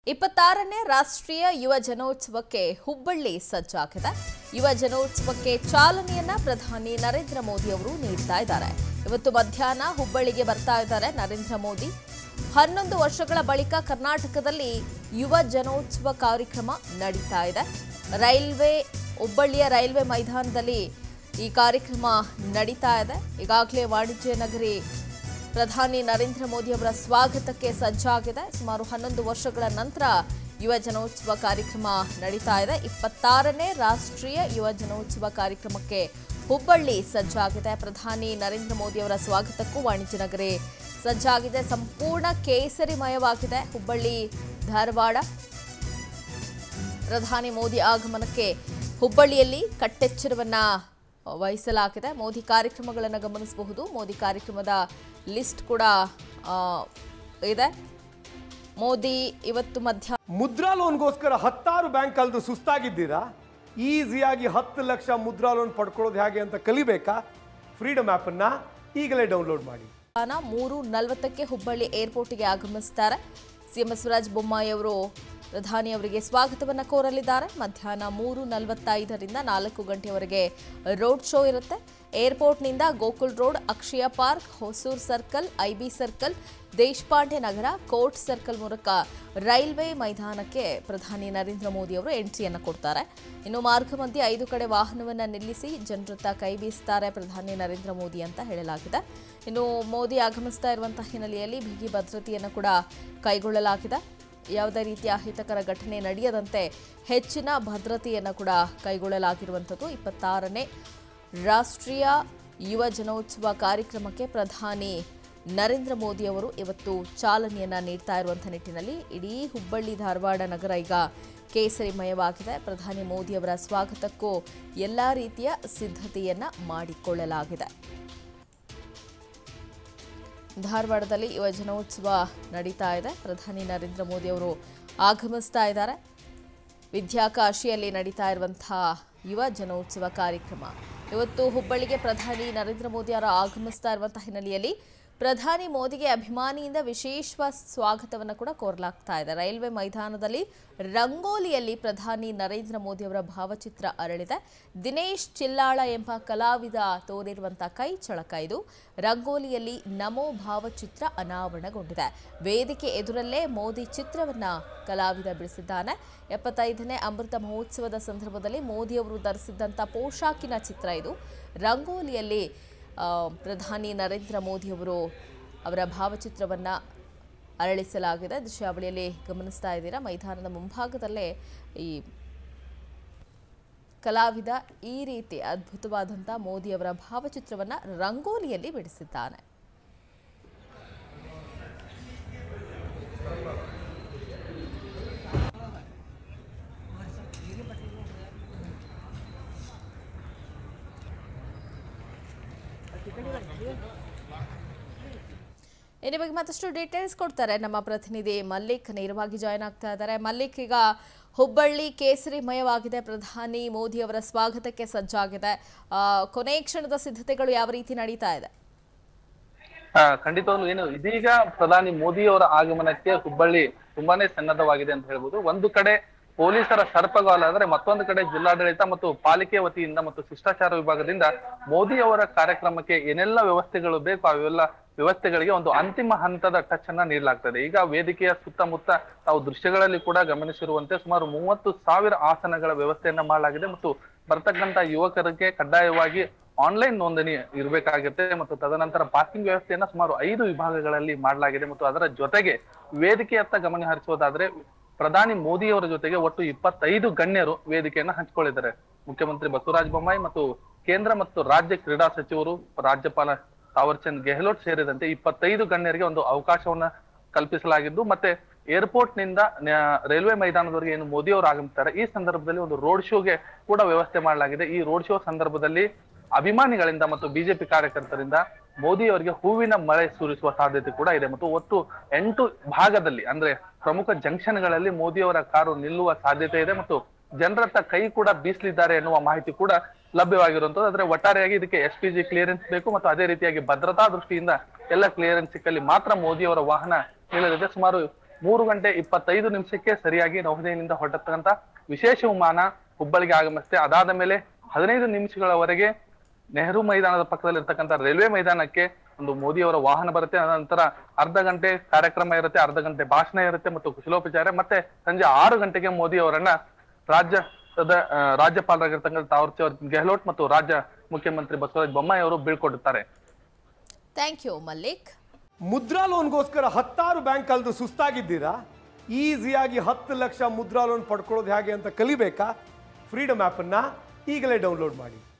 ಇಪ್ಪತ್ತಾರನೇ ರಾಷ್ಟ್ರೀಯ ಯುವ ಜನೋತ್ಸವಕ್ಕೆ ಹುಬ್ಬಳ್ಳಿ ಸಜ್ಜಾಗಿದೆ ಯುವ ಜನೋತ್ಸವಕ್ಕೆ ಚಾಲನೆಯನ್ನ ಪ್ರಧಾನಿ ನರೇಂದ್ರ ಮೋದಿ ಅವರು ನೀಡ್ತಾ ಇದ್ದಾರೆ ಇವತ್ತು ಮಧ್ಯಾಹ್ನ ಹುಬ್ಬಳ್ಳಿಗೆ ಬರ್ತಾ ಇದ್ದಾರೆ ನರೇಂದ್ರ ಮೋದಿ ಹನ್ನೊಂದು ವರ್ಷಗಳ ಬಳಿಕ ಕರ್ನಾಟಕದಲ್ಲಿ ಯುವ ಜನೋತ್ಸವ ಕಾರ್ಯಕ್ರಮ ನಡೀತಾ ಇದೆ ರೈಲ್ವೆ ಹುಬ್ಬಳ್ಳಿಯ ರೈಲ್ವೆ ಮೈದಾನದಲ್ಲಿ ಈ ಕಾರ್ಯಕ್ರಮ ನಡೀತಾ ಇದೆ ಈಗಾಗಲೇ ವಾಣಿಜ್ಯ ನಗರಿ ಪ್ರಧಾನಿ ನರೇಂದ್ರ ಮೋದಿ ಅವರ ಸ್ವಾಗತಕ್ಕೆ ಸಜ್ಜಾಗಿದೆ ಸುಮಾರು ಹನ್ನೊಂದು ವರ್ಷಗಳ ನಂತರ ಯುವ ಜನೋತ್ಸವ ಕಾರ್ಯಕ್ರಮ ನಡೀತಾ ಇದೆ ಇಪ್ಪತ್ತಾರನೇ ರಾಷ್ಟ್ರೀಯ ಯುವ ಜನೋತ್ಸವ ಕಾರ್ಯಕ್ರಮಕ್ಕೆ ಹುಬ್ಬಳ್ಳಿ ಸಜ್ಜಾಗಿದೆ ಪ್ರಧಾನಿ ನರೇಂದ್ರ ಮೋದಿ ಅವರ ಸ್ವಾಗತಕ್ಕೂ ವಾಣಿಜ್ಯ ನಗರಿ ಸಜ್ಜಾಗಿದೆ ಸಂಪೂರ್ಣ ಕೇಸರಿಮಯವಾಗಿದೆ ಹುಬ್ಬಳ್ಳಿ ಧಾರವಾಡ ಪ್ರಧಾನಿ ಮೋದಿ ಆಗಮನಕ್ಕೆ ಹುಬ್ಬಳ್ಳಿಯಲ್ಲಿ ಕಟ್ಟೆಚ್ಚರವನ್ನ ವಹಿಸಲಾಗಿದೆ ಮೋದಿ ಕಾರ್ಯಕ್ರಮಗಳನ್ನು ಗಮನಿಸಬಹುದು ಮೋದಿ ಕಾರ್ಯಕ್ರಮದ ಲಿಸ್ಟ್ ಕೂಡ ಆ, ಇದೆ ಮೋದಿ ಇವತ್ತು ಮಧ್ಯಾಹ್ನ ಮುದ್ರಾ ಲೋನ್ಗೋಸ್ಕರ ಹತ್ತಾರು ಬ್ಯಾಂಕ್ ಕಳೆದು ಸುಸ್ತಾಗಿದ್ದೀರಾ ಈಸಿಯಾಗಿ ಹತ್ತು ಲಕ್ಷ ಮುದ್ರಾ ಲೋನ್ ಪಡ್ಕೊಳ್ಳೋದು ಹೇಗೆ ಅಂತ ಕಲಿಬೇಕಾ ಫ್ರೀಡಮ್ ಆ್ಯಪನ್ನು ಈಗಲೇ ಡೌನ್ಲೋಡ್ ಮಾಡಿ ಮೂರು ನಲವತ್ತಕ್ಕೆ ಹುಬ್ಬಳ್ಳಿ ಏರ್ಪೋರ್ಟ್ಗೆ ಆಗಮಿಸ್ತಾರೆ ಸಿಎಂ ಬಸವರಾಜ ಬೊಮ್ಮಾಯಿ ಅವರು ಪ್ರಧಾನಿ ಅವರಿಗೆ ಸ್ವಾಗತವನ್ನು ಕೋರಲಿದ್ದಾರೆ ಮಧ್ಯಾಹ್ನ ಮೂರು ನಲವತ್ತೈದರಿಂದ ನಾಲ್ಕು ಗಂಟೆಯವರೆಗೆ ರೋಡ್ ಶೋ ಇರುತ್ತೆ ಏರ್ಪೋರ್ಟ್ನಿಂದ Gokul road Akshaya park Hosur circle IB circle Deshpande Nagar court circle ಮೂಲಕ ರೈಲ್ವೆ ಮೈದಾನಕ್ಕೆ ಪ್ರಧಾನಿ ನರೇಂದ್ರ ಮೋದಿ ಅವರು ಎಂಟ್ರಿಯನ್ನು ಕೊಡ್ತಾರೆ ಇನ್ನು ಮಾರ್ಗ ಮಧ್ಯೆ ಐದು ಕಡೆ ವಾಹನವನ್ನು ನಿಲ್ಲಿಸಿ ಜನರತ್ತ ಕೈ ಬೀಸ್ತಾರೆ ಪ್ರಧಾನಿ ನರೇಂದ್ರ ಮೋದಿ ಅಂತ ಹೇಳಲಾಗಿದೆ ಇನ್ನು ಮೋದಿ ಆಗಮಿಸ್ತಾ ಇರುವಂತಹ ಹಿನ್ನೆಲೆಯಲ್ಲಿ ಬಿಗಿ ಭದ್ರತೆಯನ್ನು ಕೂಡ ಕೈಗೊಳ್ಳಲಾಗಿದೆ ಯಾವುದೇ ರೀತಿಯ ಅಹಿತಕರ ಘಟನೆ ನಡೆಯದಂತೆ ಹೆಚ್ಚಿನ ಭದ್ರತೆಯನ್ನು ಕೂಡ ಕೈಗೊಳ್ಳಲಾಗಿರುವಂಥದ್ದು ಇಪ್ಪತ್ತಾರನೇ ರಾಷ್ಟ್ರೀಯ ಯುವ ಜನೋತ್ಸವ ಕಾರ್ಯಕ್ರಮಕ್ಕೆ ಪ್ರಧಾನಿ ನರೇಂದ್ರ ಮೋದಿ ಅವರು ಇವತ್ತು ಚಾಲನೆಯನ್ನ ನೀಡ್ತಾ ಇರುವಂಥ ನಿಟ್ಟಿನಲ್ಲಿ ಇಡೀ ಹುಬ್ಬಳ್ಳಿ ಧಾರವಾಡ ನಗರ ಈಗ ಕೇಸರಿಮಯವಾಗಿದೆ ಪ್ರಧಾನಿ ಮೋದಿ ಅವರ ಸ್ವಾಗತಕ್ಕೂ ಎಲ್ಲ ರೀತಿಯ ಸಿದ್ಧತೆಯನ್ನ ಮಾಡಿಕೊಳ್ಳಲಾಗಿದೆ ಧಾರವಾಡದಲ್ಲಿ ಯುವ ಜನೋತ್ಸವ ನಡೀತಾ ಇದೆ ಪ್ರಧಾನಿ ನರೇಂದ್ರ ಮೋದಿ ಅವರು ಆಗಮಿಸ್ತಾ ಇದ್ದಾರೆ ವಿದ್ಯಾಕಾಶಿಯಲ್ಲಿ ನಡೀತಾ ಇರುವಂತಹ ಯುವ ಜನೋತ್ಸವ ಕಾರ್ಯಕ್ರಮ ಇವತ್ತು ಹುಬ್ಬಳ್ಳಿಗೆ ಪ್ರಧಾನಿ ನರೇಂದ್ರ ಮೋದಿ ಅವರು ಆಗಮಿಸ್ತಾ ಇರುವಂತಹ ಹಿನ್ನೆಲೆಯಲ್ಲಿ ಪ್ರಧಾನಿ ಮೋದಿಗೆ ಅಭಿಮಾನಿಯಿಂದ ವಿಶೇಷ ಸ್ವಾಗತವನ್ನು ಕೂಡ ಕೋರಲಾಗ್ತಾ ಇದೆ ರೈಲ್ವೆ ಮೈದಾನದಲ್ಲಿ ರಂಗೋಲಿಯಲ್ಲಿ ಪ್ರಧಾನಿ ನರೇಂದ್ರ ಮೋದಿ ಅವರ ಭಾವಚಿತ್ರ ಅರಳಿದೆ ದಿನೇಶ್ ಚಿಲ್ಲಾಳ ಎಂಬ ಕಲಾವಿದ ತೋರಿರುವಂತಹ ಕೈ ಚಳಕ ಇದು ರಂಗೋಲಿಯಲ್ಲಿ ನಮೋ ಭಾವಚಿತ್ರ ಅನಾವರಣಗೊಂಡಿದೆ ವೇದಿಕೆ ಎದುರಲ್ಲೇ ಮೋದಿ ಚಿತ್ರವನ್ನ ಕಲಾವಿದ ಬಿಡಿಸಿದ್ದಾನೆ ಎಪ್ಪತ್ತೈದನೇ ಅಮೃತ ಮಹೋತ್ಸವದ ಸಂದರ್ಭದಲ್ಲಿ ಮೋದಿ ಅವರು ಧರಿಸಿದ್ದಂಥ ಪೋಷಾಕಿನ ಚಿತ್ರ ಇದು ರಂಗೋಲಿಯಲ್ಲಿ ಆ, ಪ್ರಧಾನಿ ನರೇಂದ್ರ ಮೋದಿ ಅವರು ಅವರ ಭಾವಚಿತ್ರವನ್ನು ಅರಳಿಸಲಾಗಿದೆ ದೃಶ್ಯಾವಳಿಯಲ್ಲಿ ಗಮನಿಸ್ತಾ ಇದ್ದೀರಾ ಮೈದಾನದ ಮುಂಭಾಗದಲ್ಲೇ ಈ ಕಲಾವಿದ ಈ ರೀತಿ ಅದ್ಭುತವಾದಂಥ ಮೋದಿ ಅವರ ಭಾವಚಿತ್ರವನ್ನು ರಂಗೋಲಿಯಲ್ಲಿ ಬಿಡಿಸಿದ್ದಾನೆ ಇದ್ರ ಬಗ್ಗೆ ಮತ್ತಷ್ಟು ಡೀಟೇಲ್ಸ್ ಕೊಡ್ತಾರೆ ನಮ್ಮ ಪ್ರತಿನಿಧಿ ಮಲ್ಲಿಕ್ ನೇರವಾಗಿ ಜಾಯ್ನ್ ಆಗ್ತಾ ಇದ್ದಾರೆ ಮಲ್ಲಿಕ್ ಈಗ ಹುಬ್ಬಳ್ಳಿ ಕೇಸರಿಮಯವಾಗಿದೆ ಪ್ರಧಾನಿ ಮೋದಿ ಅವರ ಸ್ವಾಗತಕ್ಕೆ ಸಜ್ಜಾಗಿದೆ ಆ, ಕೊನೆ ಕ್ಷಣದ ಸಿದ್ಧತೆಗಳು ಯಾವ ರೀತಿ ನಡೀತಾ ಇದೆ ಆ, ಖಂಡಿತವಾಗ್ಲೂ ಏನು ಇದೀಗ ಪ್ರಧಾನಿ ಮೋದಿ ಅವರ ಆಗಮನಕ್ಕೆ ಹುಬ್ಬಳ್ಳಿ ತುಂಬಾನೇ ಸನ್ನದ್ಧವಾಗಿದೆ ಅಂತ ಹೇಳ್ಬೋದು ಒಂದು ಕಡೆ ಪೊಲೀಸರ ಸರ್ಪಗಾಲ ಅಂದ್ರೆ ಮತ್ತೊಂದು ಕಡೆ ಜಿಲ್ಲಾಡಳಿತ ಮತ್ತು ಪಾಲಿಕೆ ವತಿಯಿಂದ ಮತ್ತು ಶಿಷ್ಟಾಚಾರ ವಿಭಾಗದಿಂದ ಮೋದಿ ಅವರ ಕಾರ್ಯಕ್ರಮಕ್ಕೆ ಏನೆಲ್ಲ ವ್ಯವಸ್ಥೆಗಳು ಬೇಕು ಅವೆಲ್ಲ ವ್ಯವಸ್ಥೆಗಳಿಗೆ ಒಂದು ಅಂತಿಮ ಹಂತದ ಟಚ್ ಅನ್ನ ನೀಡಲಾಗ್ತದೆ ಈಗ ವೇದಿಕೆಯ ಸುತ್ತಮುತ್ತ ತಾವು ದೃಶ್ಯಗಳಲ್ಲಿ ಕೂಡ ಗಮನಿಸಿರುವಂತೆ ಸುಮಾರು ಮೂವತ್ತು ಸಾವಿರ ಆಸನಗಳ ವ್ಯವಸ್ಥೆಯನ್ನ ಮಾಡಲಾಗಿದೆ ಮತ್ತು ಬರ್ತಕ್ಕಂತ ಯುವಕರಿಗೆ ಕಡ್ಡಾಯವಾಗಿ ಆನ್ಲೈನ್ ನೋಂದಣಿ ಇರಬೇಕಾಗುತ್ತೆ ಮತ್ತು ತದನಂತರ ಪಾರ್ಕಿಂಗ್ ವ್ಯವಸ್ಥೆಯನ್ನ ಸುಮಾರು ಐದು ವಿಭಾಗಗಳಲ್ಲಿ ಮಾಡಲಾಗಿದೆ ಮತ್ತು ಅದರ ಜೊತೆಗೆ ವೇದಿಕೆಯತ್ತ ಗಮನ ಹರಿಸೋದಾದ್ರೆ ಪ್ರಧಾನಿ ಮೋದಿ ಅವರ ಜೊತೆಗೆ ಒಟ್ಟು ಇಪ್ಪತ್ತೈದು ಗಣ್ಯರು ವೇದಿಕೆಯನ್ನ ಹಂಚಿಕೊಳ್ಳಿದ್ದಾರೆ ಮುಖ್ಯಮಂತ್ರಿ ಬಸವರಾಜ ಬೊಮ್ಮಾಯಿ ಮತ್ತು ಕೇಂದ್ರ ಮತ್ತು ರಾಜ್ಯ ಕ್ರೀಡಾ ಸಚಿವರು ರಾಜ್ಯಪಾಲ ತಾವರ್ಚಂದ್ ಗೆಹ್ಲೋಟ್ ಸೇರಿದಂತೆ ಇಪ್ಪತ್ತೈದು ಗಣ್ಯರಿಗೆ ಒಂದು ಅವಕಾಶವನ್ನ ಕಲ್ಪಿಸಲಾಗಿದ್ದು ಮತ್ತೆ ಏರ್ಪೋರ್ಟ್ ನಿಂದ ನ- ರೈಲ್ವೆ ಮೈದಾನದವರೆಗೆ ಏನು ಮೋದಿ ಅವರು ಆಗಮಿಸ್ತಾರೆ ಈ ಸಂದರ್ಭದಲ್ಲಿ ಒಂದು ರೋಡ್ ಶೋಗೆ ಕೂಡ ವ್ಯವಸ್ಥೆ ಮಾಡಲಾಗಿದೆ ಈ ರೋಡ್ ಶೋ ಸಂದರ್ಭದಲ್ಲಿ ಅಭಿಮಾನಿಗಳಿಂದ ಮತ್ತು ಬಿಜೆಪಿ ಕಾರ್ಯಕರ್ತರಿಂದ ಮೋದಿ ಅವರಿಗೆ ಹೂವಿನ ಮಳೆ ಸುರಿಸುವ ಸಾಧ್ಯತೆ ಕೂಡ ಇದೆ ಮತ್ತು ಒಟ್ಟು ಎಂಟು ಭಾಗದಲ್ಲಿ ಅಂದ್ರೆ ಪ್ರಮುಖ ಜಂಕ್ಷನ್ಗಳಲ್ಲಿ ಮೋದಿ ಅವರ ಕಾರು ನಿಲ್ಲುವ ಸಾಧ್ಯತೆ ಇದೆ ಮತ್ತು ಜನರತ್ತ ಕೈ ಕೂಡ ಬೀಸಲಿದ್ದಾರೆ ಎನ್ನುವ ಮಾಹಿತಿ ಕೂಡ ಲಭ್ಯವಾಗಿರುವಂತದ್ದು ಆದ್ರೆ ಒಟ್ಟಾರೆಯಾಗಿ ಇದಕ್ಕೆ ಎಸ್ ಪಿ ಜಿ ಕ್ಲಿಯರೆನ್ಸ್ ಬೇಕು ಮತ್ತು ಅದೇ ರೀತಿಯಾಗಿ ಭದ್ರತಾ ದೃಷ್ಟಿಯಿಂದ ಎಲ್ಲ ಕ್ಲಿಯರೆನ್ಸ್ ಸಿಕ್ಕಲ್ಲಿ ಮಾತ್ರ ಮೋದಿ ಅವರ ವಾಹನ ನಿಲ್ಲಲಿದೆ ಸುಮಾರು ಮೂರು ಗಂಟೆ ಇಪ್ಪತ್ತೈದು ನಿಮಿಷಕ್ಕೆ ಸರಿಯಾಗಿ ನವದೆಹಲಿಯಿಂದ ಹೊರಟತಕ್ಕಂತ ವಿಶೇಷ ವಿಮಾನ ಹುಬ್ಬಳ್ಳಿಗೆ ಆಗಮಿಸುತ್ತೆ ಅದಾದ ಮೇಲೆ ಹದಿನೈದು ನಿಮಿಷಗಳವರೆಗೆ ನೆಹರು ಮೈದಾನದ ಪಕ್ಕದಲ್ಲಿ ಇರ್ತಕ್ಕಂಥ ರೈಲ್ವೆ ಮೈದಾನಕ್ಕೆ ಒಂದು ಮೋದಿ ಅವರ ವಾಹನ ಬರುತ್ತೆ ನಂತರ ಅರ್ಧ ಗಂಟೆ ಕಾರ್ಯಕ್ರಮ ಇರುತ್ತೆ ಅರ್ಧ ಗಂಟೆ ಭಾಷಣ ಇರುತ್ತೆ ಮತ್ತು ಕುಶಲೋಪಚಾರ ಮತ್ತೆ ಸಂಜೆ ಆರು ಗಂಟೆಗೆ ಮೋದಿ ಅವರನ್ನ ರಾಜ್ಯದ ಆ, ರಾಜ್ಯಪಾಲರಾಗಿರ್ತಕ್ಕಂಥ ತಾವರ್ಚಂದ್ ಗೆಹ್ಲೋಟ್ ಮತ್ತು ರಾಜ್ಯ ಮುಖ್ಯಮಂತ್ರಿ ಬಸವರಾಜ ಬೊಮ್ಮಾಯಿ ಅವರು ಬೀಳ್ಕೊಡುತ್ತಾರೆ ಥ್ಯಾಂಕ್ ಯು ಮಲ್ಲಿಕ್ ಮುದ್ರಾ ಲೋನ್ಗೋಸ್ಕರ ಹತ್ತಾರು ಬ್ಯಾಂಕ್ ಕಲ್ದು ಸುಸ್ತಾಗಿದ್ದೀರಾ ಈಸಿಯಾಗಿ ಹತ್ತು ಲಕ್ಷ ಮುದ್ರಾ ಲೋನ್ ಪಡ್ಕೊಳ್ಳೋದು ಹೇಗೆ ಅಂತ ಕಲಿಬೇಕಾ ಫ್ರೀಡಮ್ ಆ್ಯಪನ್ನು ಈಗಲೇ ಡೌನ್ಲೋಡ್ ಮಾಡಿ